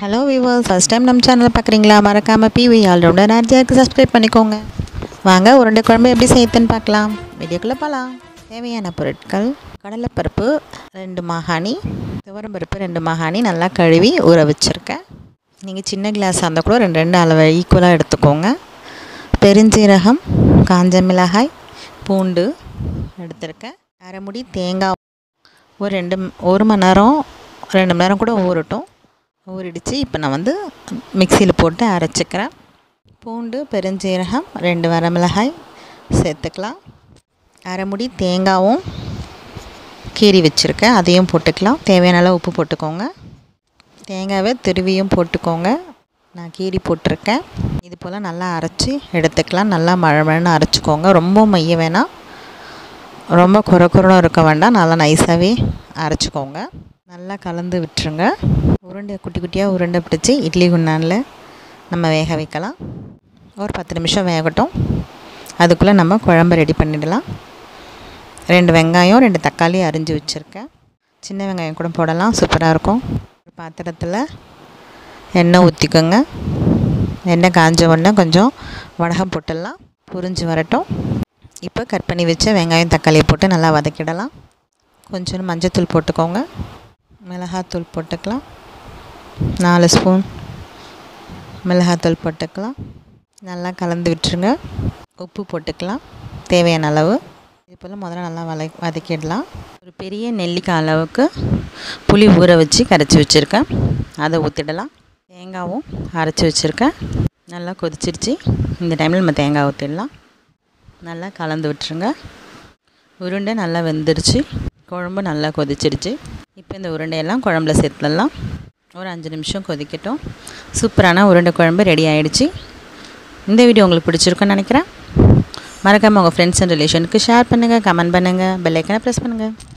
hello viewers first time நம்ம சேனலில் பார்க்குறீங்களா மறக்காமல் பிவி ஆல்ரவுண்டர் நார்ஜியாவுக்கு சப்ஸ்கிரைப் பண்ணிக்கோங்க வாங்க உருண்டை குழம்பு எப்படி செய்யுதுன்னு பார்க்கலாம் வீடியோக்குள்ளே போகலாம் தேவையான பொருட்கள் கடலைப்பருப்பு ரெண்டு மாகாணி துவரம்பருப்பு ரெண்டு மாகாணி நல்லா கழுவி ஊற வச்சுருக்கேன் நீங்கள் சின்ன கிளாஸாக இருந்தால் கூட ரெண்டு ரெண்டு அளவு ஈக்குவலாக எடுத்துக்கோங்க பெருஞ்சீரகம் காஞ்ச மிளகாய் பூண்டு எடுத்திருக்கேன் அரை முடி தேங்காய் ஒரு ரெண்டு ஒரு மணி நேரம் ரெண்டு மணி நேரம் கூட ஊறட்டும் ஊறிடுச்சு இப்போ நான் வந்து மிக்சியில் போட்டு அரைச்சிக்கிறேன் பூண்டு பெருஞ்சீரகம் ரெண்டு வரமிளகாய் சேர்த்துக்கலாம் அரை முடி தேங்காவும் கீறி வச்சுருக்கேன் அதையும் போட்டுக்கலாம் தேவையான அளவு உப்பு போட்டுக்கோங்க தேங்காவை திருவியும் போட்டுக்கோங்க நான் கீரி போட்டிருக்கேன் இது போல் நல்லா அரைச்சி எடுத்துக்கலாம் நல்லா மழை மழைன்னு அரைச்சிக்கோங்க ரொம்ப மைய வேணாம் ரொம்ப குறை குறைன்னு இருக்க வேண்டாம் நல்லா நைஸாகவே அரைச்சிக்கோங்க நல்லா கலந்து விட்டுருங்க உருண்டை குட்டி குட்டியாக உருண்டை பிடிச்சி இட்லி குண்டானில் நம்ம வேக வைக்கலாம் ஒரு பத்து நிமிஷம் வேகட்டும் அதுக்குள்ளே நம்ம குழம்பு ரெடி பண்ணிடலாம் ரெண்டு வெங்காயம் ரெண்டு தக்காளி அரிஞ்சு வச்சுருக்கேன் சின்ன வெங்காயம் கூட போடலாம் சூப்பராக இருக்கும் ஒரு பாத்திரத்தில் எண்ணெய் ஊற்றிக்கோங்க எண்ணெய் காஞ்ச உடனே கொஞ்சம் வடகம் போட்டுடலாம் புரிஞ்சு வரட்டும் இப்போ கட் பண்ணி வச்ச வெங்காயம் தக்காளியை போட்டு நல்லா வதக்கிடலாம் கொஞ்சம் மஞ்சத்தூள் போட்டுக்கோங்க மிளகாத்தூள் போட்டுக்கலாம் நாலு ஸ்பூன் மிளகாத்தூள் போட்டுக்கலாம் நல்லா கலந்து விட்டுருங்க உப்பு போட்டுக்கலாம் தேவையான அளவு இது போல் முதல்ல நல்லா வள வதக்கிடலாம் ஒரு பெரிய நெல்லிக்காய் அளவுக்கு புளி ஊற வச்சு கரைச்சி வச்சுருக்கேன் அதை ஊற்றிடலாம் தேங்காவும் அரைச்சி வச்சுருக்கேன் நல்லா கொதிச்சிருச்சு இந்த டைமில் நம்ம தேங்காய் ஊற்றிடலாம் நல்லா கலந்து விட்டுருங்க உருண்டை நல்லா வெந்துருச்சு குழம்பு நல்லா கொதிச்சிருச்சு இப்போ இந்த உருண்டையெல்லாம் குழம்புல சேர்த்துடலாம் ஒரு அஞ்சு நிமிஷம் கொதிக்கட்டும் சூப்பரான உருண்டை குழம்பு ரெடி ஆகிடுச்சு இந்த வீடியோ உங்களுக்கு பிடிச்சிருக்குன்னு நினைக்கிறேன் மறக்காமல் உங்கள் ஃப்ரெண்ட்ஸ் அண்ட் ரிலேஷனுக்கு ஷேர் பண்ணுங்கள் கமெண்ட் பண்ணுங்கள் பெல்லைக்கனை ப்ரெஸ் பண்ணுங்கள்